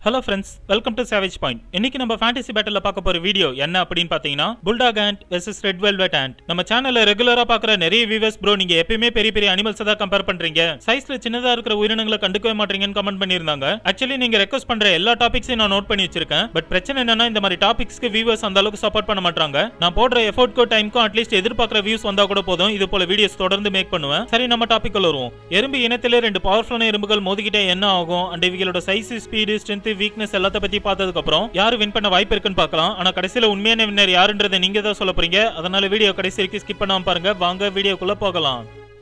hello friends welcome to savage point இன்னைக்கு நம்ம fantasy battle பார்க்க போற வீடியோ என்ன அப்படின்னு பார்த்தீங்கன்னா bulldog ant versus red velvet ant நம்ம சேனல்ல ரெகுலரா பார்க்குற நிறைய வியூவர்ஸ் ப்ரோ நீங்க எப்பயுமே பெரிய பெரிய அனிமல்ஸ் தான் கம்பேர் பண்றீங்க சைஸ்ல சின்னதா இருக்கிற உயிரினங்களை கண்டுக்கவே மாட்டீங்கன்னு கமெண்ட் பண்ணியிருந்தாங்க ஆக்சுவலி நீங்க ரெக்வஸ்ட் பண்ற எல்லா டாபிக்ஸையும் நான் நோட் பண்ணி வச்சிருக்கேன் பட் பிரச்சனை என்னன்னா இந்த மாதிரி டாபிக்ஸ்க்கு வியூவர்ஸ் அந்த அளவுக்கு சப்போர்ட் பண்ண மாட்டாங்க நான் போடுற எஃபோர்ட்க்கோ டைம்க்கும் அட்லீஸ்ட் எதிர்பார்க்குற வியூஸ் வந்தா கூட போதும் இது போல வீடியோஸ் தொடர்ந்து மேக் பண்ணுவேன் சரி நம்ம டாபிக் வருவோம் எறும்பு இனத்திலே ரெண்டு பவர்ஃபுல்லான எறும்புகள் மோதிக்கிட்டே என்ன ஆகும் அண்ட் இவங்களோட சைஸ் ஸ்பீடு ஸ்ட்ரென்த் வீக்னஸ் எல்லாத்த பத்தி பார்த்ததுக்கு அப்புறம் யாரு வின் பண்ண வாய்ப்பு இருக்குன்னு பார்க்கலாம் ஆனா கடைசியில உண்மையான வின்னர் யாருன்றதை நீங்க தான் சொல்ல போறீங்க அதனால வீடியோ கடைசி வரைக்கும் ஸ்கிப் பண்ணாம பாருங்க வாங்க வீடியோக்குள்ள போகலாம்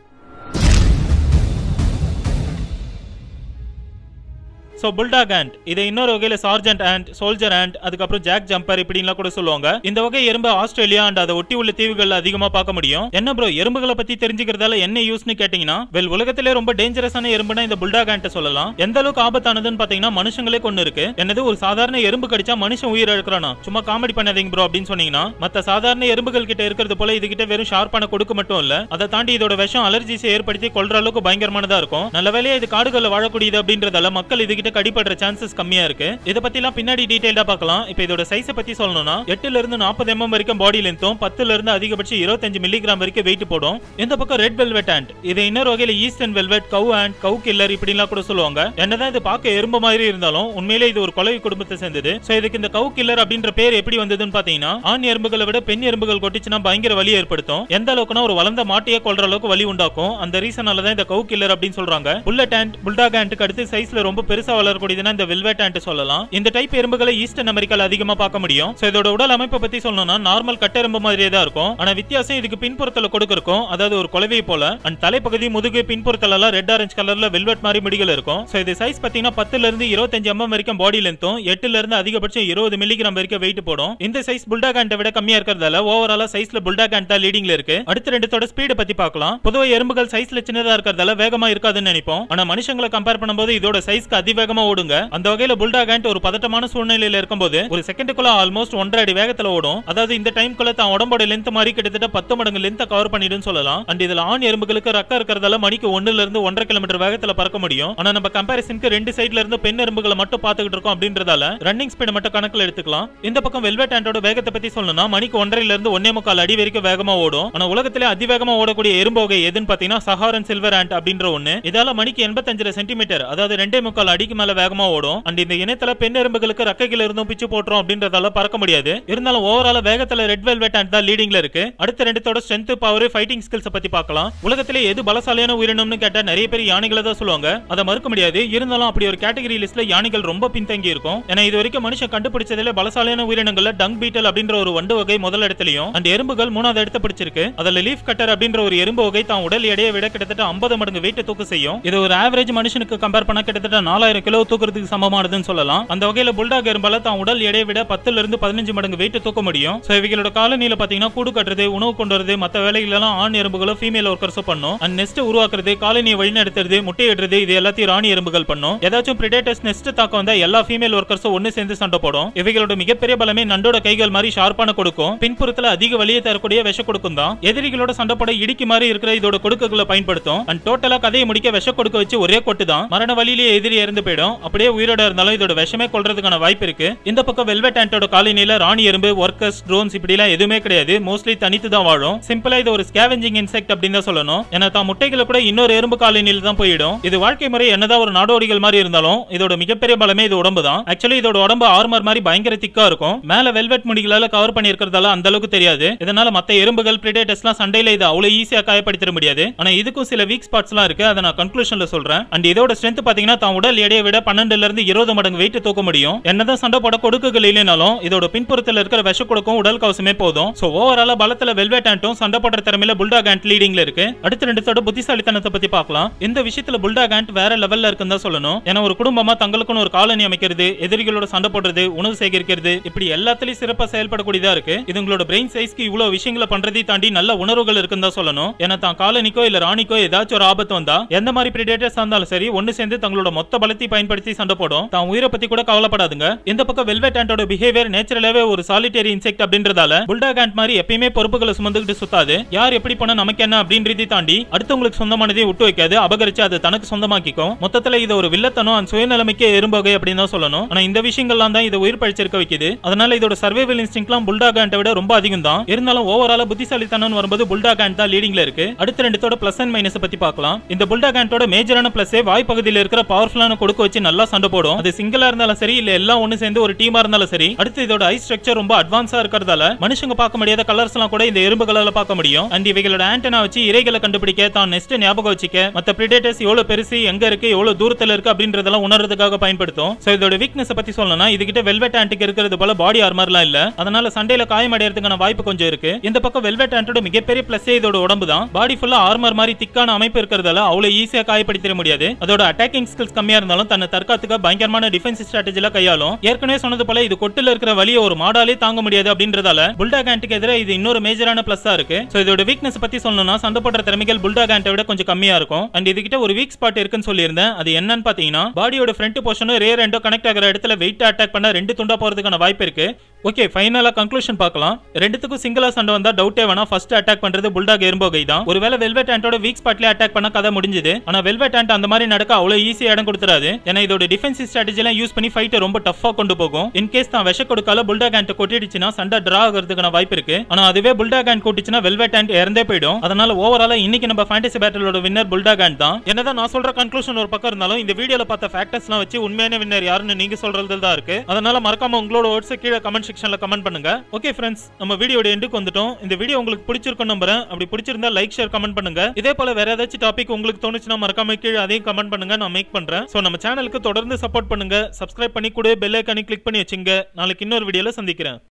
ஸோ புல்டாக் ஆண்ட் இதை இன்னொரு வகையில சார்ஜென்ட் ஆண்ட் சோல்ஜர் ஆண்ட் அதுக்கப்புறம் ஜாக் ஜம்பர் இப்படின்லாம் கூட சொல்லுவாங்க இந்த வகை எறும்பு ஆஸ்திரேலியா அண்ட் அதை ஒட்டி உள்ள தீவுகள்ல அதிகமா பார்க்க முடியும் என்ன ப்ரோ எறும்புகளை பத்தி தெரிஞ்சுக்கிறதால என்ன யூஸ்னு கேட்டீங்கன்னா வெல் உலகத்திலே ரொம்ப டேஞ்சரஸான எறும்புனா இந்த புல்டாக் ஆண்ட சொல்லலாம் எந்த அளவுக்கு ஆபத்தானதுன்னு பாத்தீங்கன்னா மனுஷங்களே கொண்டு இருக்கு என்னது ஒரு சாதாரண எறும்பு கடிச்சா மனுஷன் உயிர் இழக்கிறானா சும்மா காமெடி பண்ணாதீங்க ப்ரோ அப்படின்னு சொன்னீங்கன்னா மத்த சாதாரண எறும்புகள் கிட்ட இருக்கிறது போல இது கிட்ட வெறும் ஷார்ப்பான கொடுக்கு மட்டும் இல்ல அதை தாண்டி இதோட விஷம் அலர்ஜிஸை ஏற்படுத்தி கொல்ற அளவுக்கு பயங்கரமானதா இருக்கும் நல்ல வேலையா இது காடுகள்ல வாழக்கூடியது அப்படின்றதால மக்கள் இது கிட்ட கடிப்படுற சான்சஸ் கம்மியா இருக்கு இத பத்தி எல்லாம் பின்னாடி டீடைல்டா பார்க்கலாம் இப்போ இதோட சைஸ பத்தி சொல்லணும்னா எட்டுல இருந்து நாற்பது எம்எம் வரைக்கும் பாடி லென்த்தும் பத்துல இருந்து அதிகபட்சம் இருபத்தஞ்சு மில்லிகிராம் வரைக்கும் வெயிட் போடும் இந்த பக்கம் ரெட் வெல்வெட் ஆண்ட் இது இன்னொரு வகையில eastern velvet cow ant cow killer இப்படிலாம் கூட சொல்லுவாங்க என்னதான் இது பார்க்க எறும்பு மாதிரி இருந்தாலும் உண்மையிலே இது ஒரு கொலை குடும்பத்தை சேர்ந்தது சோ இதுக்கு இந்த கவ் கில்லர் அப்படின்ற பேர் எப்படி வந்ததுன்னு பாத்தீங்கன்னா ஆண் எறும்புகளை விட பெண் எறும்புகள் கொட்டிச்சுன்னா பயங்கர வலி ஏற்படுத்தும் எந்த அளவுக்குனா ஒரு வளர்ந்த மாட்டையே கொல்ற அளவுக்கு வலி உண்டாக்கும் அந்த ரீசனால தான் இந்த கவ் கில்லர் அப்படின்னு சொல்றாங்க புல்லட் ஆண்ட் புல்டாக் ஆண்ட்க்கு அடுத்து சைஸ்ல ரொம்ப பெருசா வளரக்கூடியதுன்னா இந்த வெல்வெட் ஆண்ட் சொல்லலாம் இந்த டைப் எறும்புகளை ஈஸ்டர்ன் அமெரிக்கால அதிகமா பார்க்க முடியும் சோ இதோட உடல் அமைப்பை பத்தி சொல்லணும்னா நார்மல் கட்டெரும்பு மாதிரியே தான் இருக்கும் ஆனா வித்தியாசம் இதுக்கு பின்புறத்துல கொடுக்கும் அதாவது ஒரு குலவை போல அண்ட் தலைப்பகுதி முதுகு பின்புறத்துல எல்லாம் ரெட் ஆரஞ்சு கலர்ல வெல்வெட் மாதிரி முடிகள் இருக்கும் சோ இது சைஸ் பாத்தீங்கன்னா பத்துல இருந்து இருபத்தஞ்சு எம்எம் வரைக்கும் பாடி லென்த்தும் எட்டுல இருந்து அதிகபட்சம் இருபது மில்லிகிராம் வரைக்கும் வெயிட் போடும் இந்த சைஸ் புல்டாக் ஆண்டை விட கம்மியா இருக்கிறதால ஓவராலா சைஸ்ல புல்டாக் ஆண்ட் தான் லீடிங்ல இருக்கு அடுத்த ரெண்டுத்தோட ஸ்பீடு பத்தி பார்க்கலாம் பொதுவா எறும்புகள் சைஸ்ல சின்னதா இருக்கிறதால வேகமா இருக்காதுன்னு நினைப்போம் ஆனா மனுஷங்களை கம்பேர் பண்ணும்போது இதோட சைஸ்க்கு அதிவேகமா ஓடுங்க அந்த வகையில புல்டாக் ஆண்ட் ஒரு பதட்டமான சூழ்நிலையில இருக்கும்போது ஒரு செகண்டுக்குள்ள ஆல்மோஸ்ட் ஒன்றரை அடி வேகத்துல ஓடும் அதாவது இந்த டைம்குள்ள தான் உடம்போட லென்த் மாதிரி கிட்டத்தட்ட பத்து மடங்கு லென்த் கவர் பண்ணிடுன்னு சொல்லலாம் அண்ட் இதுல ஆண் எறும்புகளுக்கு ரக்க இருக்கிறதால மணிக்கு ஒண்ணுல இருந்து ஒன்றரை கிலோமீட்டர் வேகத்துல பறக்க முடியும் ஆனா நம்ம கம்பாரிசனுக்கு ரெண்டு சைடுல இருந்து பெண் எறும்புகளை மட்டும் பாத்துக்கிட்டு இருக்கோம் அப்படின்றதால ரன்னிங் ஸ்பீடு மட்டும் கணக்குல எடுத்துக்கலாம் இந்த பக்கம் வெல்வெட் ஆண்டோட வேகத்தை பத்தி சொல்லணும்னா மணிக்கு ஒன்றரைல இருந்து ஒன்னே முக்கால் அடி வரைக்கும் வேகமா ஓடும் ஆனா உலகத்திலே அதிவேகமா ஓடக்கூடிய எறும்பு வகை எதுன்னு பாத்தீங்கன்னா சஹாரன் சில்வர் ஆண்ட் அப்படின்ற ஒண்ணு இதால மணிக்கு எண்பத்தஞ்சு சென்டிமீட்டர் அதாவது ரெண்டே முக்கால் அடிக்கு மேல வேகமா ஓடும் அண்ட் இந்த இனத்துல பெண் எறும்புகளுக்கு ரக்கைகள் இருந்தும் பிச்சு போட்டுரும் அப்படின்றதால பறக்க முடியாது இருந்தாலும் ஓவரால வேகத்துல ரெட் வெல்வெட் ஆண்ட் தான் லீடிங்ல இருக்கு அடுத்த ரெண்டுத்தோட ஸ்ட்ரென்த் பவர் ஃபைட்டிங் ஸ்கில்ஸ் பத்தி பார்க்கலாம் உலகத்திலே எது பலசாலியான உயிரினம்னு கேட்டா நிறைய பேர் யானைகளை தான் சொல்லுவாங்க அதை மறுக்க முடியாது இருந்தாலும் அப்படி ஒரு கேட்டகரி லிஸ்ட்ல யானைகள் ரொம்ப பின்தங்கி இருக்கும் ஏன்னா இது வரைக்கும் மனுஷன் கண்டுபிடிச்சதுல பலசாலியான உயிரினங்கள்ல டங் பீட்டல் அப்படின்ற ஒரு வண்டு வகை முதல் இடத்துலயும் அந்த எறும்புகள் மூணாவது இடத்த பிடிச்சிருக்கு அதுல லீஃப் கட்டர் அப்படின்ற ஒரு எறும்பு வகை தான் உடல் எடையை விட கிட்டத்தட்ட ஐம்பது மடங்கு வெயிட் தூக்க செய்யும் இது ஒரு ஆவரேஜ் மனுஷனுக்கு கம்பேர் பண்ணா கிட்டத்தட்ட நாலாயிரம் கிலோ தூக்குறதுக்கு சமமானதுன்னு சொல்லலாம் அந்த வகையில புல்டாக் எறும்பால தான் உடல் எடையை விட பத்துல இருந்து பதினஞ்சு மடங்கு வெயிட் தூக்க முடியும் சோ இவங்களோட காலனியில பாத்தீங்கன்னா கூடு கட்டுறது உணவு கொண்டு வரது மத்த வேலைகள் எல்லாம் ஆண் எறும்புகளும் ஃபீமேல் ஒர்க்கர்ஸும் பண்ணும் அண்ட் நெஸ்ட் உருவாக்குறது காலனியை வழிநடத்துறது முட்டையிடுறது இது எல்லாத்தையும் ராணி எறும்புகள் பண்ணும் ஏதாச்சும் பிரிடேட்டர்ஸ் நெஸ்ட் தாக்கம் வந்தா எல்லா ஃபீமேல் ஒர்க்கர்ஸும் ஒன்னு சேர்ந்து சண்டை போடும் இவைகளோட மிகப்பெரிய பலமே நண்டோட கைகள் மாதிரி ஷார்ப்பான கொடுக்கும் பின்புறத்துல அதிக வலியை தரக்கூடிய விஷ கொடுக்கும் தான் எதிரிகளோட சண்டை போட இடிக்கு மாதிரி இருக்கிற இதோட கொடுக்குகளை பயன்படுத்தும் அண்ட் டோட்டலா கதையை முடிக்க விஷ கொடுக்க வச்சு ஒரே கொட்டு தான் மரண வழியிலேயே எதிரி இறந்து போயிடும் அப்படியே உயிரோட இருந்தாலும் இதோட விஷமே கொள்றதுக்கான வாய்ப்பு இருக்கு இந்த பக்கம் வெல்வெட் ஆண்டோட காலனியில ராணி எறும்பு ஒர்க்கர்ஸ் ட்ரோன்ஸ் இப்படி எல்லாம் எதுவுமே கிடையாது மோஸ்ட்லி தனித்து தான் வாழும் சிம்பிளா இது ஒரு ஸ்கேவெஞ்சிங் இன்செக்ட் அப்படின்னு தான் சொல்லணும் ஏன்னா தான் முட்டைகளை கூட இன்னொரு எறும்பு காலனியில தான் போயிடும் இது வாழ்க்கை முறை என்னதான் ஒரு நாடோடிகள் மாதிரி இருந்தாலும் இதோட மிகப்பெரிய பலமே இது உடம்பு தான் ஆக்சுவலி இதோட உடம்பு ஆர்மர் மாதிரி பயங்கர திக்கா இருக்கும் மேல வெல்வெட் முடிகளால கவர் பண்ணி இருக்கிறதால அந்த அளவுக்கு தெரியாது இதனால மத்த எறும்புகள் பிரிடேட்டர்ஸ்லாம் சண்டையில இது அவ்வளவு ஈஸியா காயப்படுத்திட முடியாது ஆனா இதுக்கும் சில வீக் ஸ்பாட்ஸ் எல்லாம் இருக்கு அதை நான் கன்க்ளூஷன்ல சொல்றேன் அண்ட் இதோட ஸ்ட்ரென்த் பாத்தீங்கன்னா தான் உடல் எடையை விட பன்னெண்டுல இருந்து இருபது மடங்கு வெயிட் தூக்க முடியும் என்னதான் சண்டை போட கொடுக்குகள் இல்லைனாலும் இதோட பின்புறத்துல இருக்கிற விஷ கொடுக்கும் உடல் கவசமே போதும் சோ ஓவரால பலத்துல வெல்வெட் ஆண்டும் சண்டை போடுற திறமையில புல்டாக் ஆண்ட் லீடிங்ல இருக்கு அடுத்த ரெண்டுத்தோட புத்திசாலித்தனத்தை பத்தி பார்க்கலாம் இந்த விஷயத்துல புல்டாக் ஆண்ட் வேற லெவல்ல இருக்குன்னு தான் சொல்லணும் ஏன்னா ஒரு குடும்பமா தங்களுக்குன்னு ஒரு காலனி அமைக்கிறது எதிரிகளோட சண்டை போடுறது உணவு சேகரிக்கிறது இப்படி எல்லாத்துலயும் சிறப்பா செயல்படக்கூடியதா இருக்கு இதுங்களோட பிரெயின் சைஸ்க்கு இவ்வளவு விஷயங்களை பண்றதை தாண்டி நல்ல உணர்வுகள் இருக்குன்னு தான் சொல்லணும் ஏன்னா தான் காலனிக்கோ இல்ல ராணிக்கோ ஏதாச்சும் ஒரு ஆபத்து வந்தா எந்த மாதிரி பிரிடேட்டர்ஸ் இருந்தாலும் சரி ஒன்னு சேர்ந்து தங்களோட மொத்த பலத்தை பயன்படுத்தி சண்டை போடும் தான் உயிரை பத்தி கூட கவலைப்படாதுங்க இந்த பக்கம் வெல்வெட் ஆண்டோட பிஹேவியர் நேச்சுரலாவே ஒரு சாலிட்டரி இன்செக்ட் அப்படின்றதால புல்டாக் ஆண்ட் மாதிரி எப்பயுமே பொறுப்புகளை சுமந்துக்கிட்டு சுத்தாது யார் எப்படி போனா நமக்கு என்ன அப்படின்றதை தாண்டி அடுத்தவங்களுக்கு சொந்தமானதை விட்டு வைக்காது அபகரிச்சு அதை தனக்கு சொந்தமாக்கிக்கும் மொத்தத்துல இது ஒரு வில்லத்தனம் அந்த சுயநலமிக்க எறும்பகை அப்படின்னு தான் சொல்லணும் ஆனா இந்த விஷயங்கள்லாம் தான் இதை உயிர் பழிச்சிருக்க வைக்குது அதனால இதோட சர்வைவல் இன்ஸ்டிங்லாம் புல்டாக் ஆண்டை விட ரொம்ப அதிகம் தான் இருந்தாலும் ஓவரால புத்திசாலித்தனம் வரும்போது புல்டாக் ஆண்ட் தான் லீடிங்ல இருக்கு அடுத்த ரெண்டுத்தோட பிளஸ் அண்ட் மைனஸ் பத்தி பார்க்கலாம் இந்த புல்டாக் ஆண்டோட மேஜரான பிளஸே வாய் பகுதியில் இருக்கிற பவர்ஃபுல்லான கொடுக்க வச்சு நல்லா சண்டை போடும் அது சிங்கிளா இருந்தாலும் சரி இல்ல எல்லாம் ஒண்ணு சேர்ந்து ஒரு டீமா இருந்தாலும் சரி அடுத்து இதோட ஐ ஸ்ட்ரக்சர் ரொம்ப அட்வான்ஸா இருக்கிறதால மனுஷங்க பார்க்க முடியாத கலர்ஸ் எல்லாம் கூட இந்த எறும்புகளால பார்க்க முடியும் அண்ட் இவைகளோட ஆண்டனா வச்சு இறைகளை கண்டுபிடிக்க தான் நெக்ஸ்ட் ஞாபகம் வச்சுக்க மத்த பிரிடேட்டர்ஸ் எவ்வளவு பெருசு எங்க இருக்கு எவ்வளவு தூரத்துல இருக்கு அப்படின்றதெல்லாம் உணர்றதுக்காக பயன்படுத்தும் சோ இதோட வீக்னஸ் பத்தி சொல்லணும்னா இதுகிட்ட வெல்வெட் ஆண்ட்டுக்கு இருக்கிறது போல பாடி ஆர்மர்லாம் இல்ல அதனால சண்டையில காயம் அடையறதுக்கான வாய்ப்பு கொஞ்சம் இருக்கு இந்த பக்கம் வெல்வெட் ஆண்டோட மிகப்பெரிய பிளஸே இதோட உடம்பு தான் பாடி ஃபுல்லா ஆர்மர் மாதிரி திக்கான அமைப்பு இருக்கிறதால அவ்வளவு ஈஸியா காயப்படுத்திட முடியாது அதோட அட்டாக்கிங் ஸ்கில்ஸ் கம்மியா இருந்தாலும் தன்னை தற்காத்துக்க பயங்கரமான டிஃபென்ஸ் ஸ்ட்ராட்டஜில கையாளும் ஏற்கனவே சொன்னது போல இது கொட்டுல இருக்கிற வலியை ஒரு மாடாலே தாங்க முடியாது அப்படின்றதால புல்டாக் ஆண்ட்டுக்கு எதிராக இது இன்னொரு மேஜரான பிளஸ்ஸா இருக்கு சோ இதோட வீக்னஸ் பத்தி சொல்லணும்னா சண்டை போடுற திறமைகள் புல்டாக் ஆண்டை விட கொஞ்சம் கம்மியா இருக்கும் அண்ட் இதுகிட்ட ஒரு வீக் ஸ்பாட் இருக்குன்னு சொல்லியிருந்தேன் அது என்னன்னு பாத்தீங்கன்னா பாடியோட ஃப்ரண்ட் போர்ஷனும் ரேர் ரெண்டோ கனெக்ட் ஆகிற இடத்துல வெயிட் அட்டாக் பண்ண ரெண்டு துண்டா போறதுக்கான வாய்ப்பு இருக்கு ஓகே ஃபைனலா கன்க்ளூஷன் பார்க்கலாம் ரெண்டுத்துக்கும் சிங்கிளா சண்டை வந்தா டவுட்டே வேணா ஃபர்ஸ்ட் அட்டாக் பண்றது புல்டாக் எறும்போகை தான் ஒருவேளை வெல்வெட் ஆண்டோட வீக் ஸ்பாட்ல அட்டாக் பண்ண கதை முடிஞ்சது ஆனா வெல்வெட் ஆண்ட் அந்த மாதிரி நடக்க அவ்வளவு ஈஸியா இடம் கொடுத்துறாது ஏன்னா இதோட டிஃபென்சிவ் ஸ்ட்ராட்டஜி எல்லாம் யூஸ் பண்ணி ஃபைட்டை ரொம்ப டஃபா கொண்டு போகும் இன் கேஸ் தான் விஷ கொடுக்கால புல்டாக் ஆண்ட் கொட்டிடுச்சுன்னா சண்டை டிரா ஆகிறதுக்கான வாய்ப்பு இருக்கு ஆனா அதுவே புல்டாக் ஆண்ட் கொட்டிச்சுன்னா வெல்வெட் ஆண்ட் இறந்தே போயிடும் அதனால ஓவராலா இன்னைக்கு நம்ம ஃபேண்டசி பேட்டலோட வின்னர் புல்டாக் ஆண்ட் தான் என்னதான் நான் சொல்ற கன்க்ளூஷன் ஒரு பக்கம் இருந்தாலும் இந்த வீடியோல பார்த்த ஃபேக்டர்ஸ்லாம் வச்சு உண்மையான வின்னர் யாருன்னு நீங்க சொல்றது தான் இருக்கு அதனால மறக்காம உங்களோட வேர்ட்ஸ் கீழே கமெண்ட் செக்ஷன்ல கமெண்ட் பண்ணுங்க ஓகே ஃப்ரெண்ட்ஸ் நம்ம வீடியோட எண்டுக்கு வந்துட்டோம் இந்த வீடியோ உங்களுக்கு பிடிச்சிருக்கும் நம்புறேன் அப்படி பிடிச்சிருந்தா லைக் ஷேர் கமெண்ட் பண்ணுங்க இதே போல வேற ஏதாச்சும் டாபிக் உங்களுக்கு தோணுச்சுன்னா மறக்காம கீழே அதையும் கமெண்ட் பண்ணுங்க நான் மேக் பண்றேன் சோ நம்ம சேனலுக்கு தொடர்ந்து சப்போர்ட் பண்ணுங்க சப்ஸ்கிரைப் பண்ணி கூட பெல் ஐக்கானி கிளிக் பண்ணி வச்சுங்க நாளைக்கு இன்னொரு வீடியோல சந்திக்கிறேன்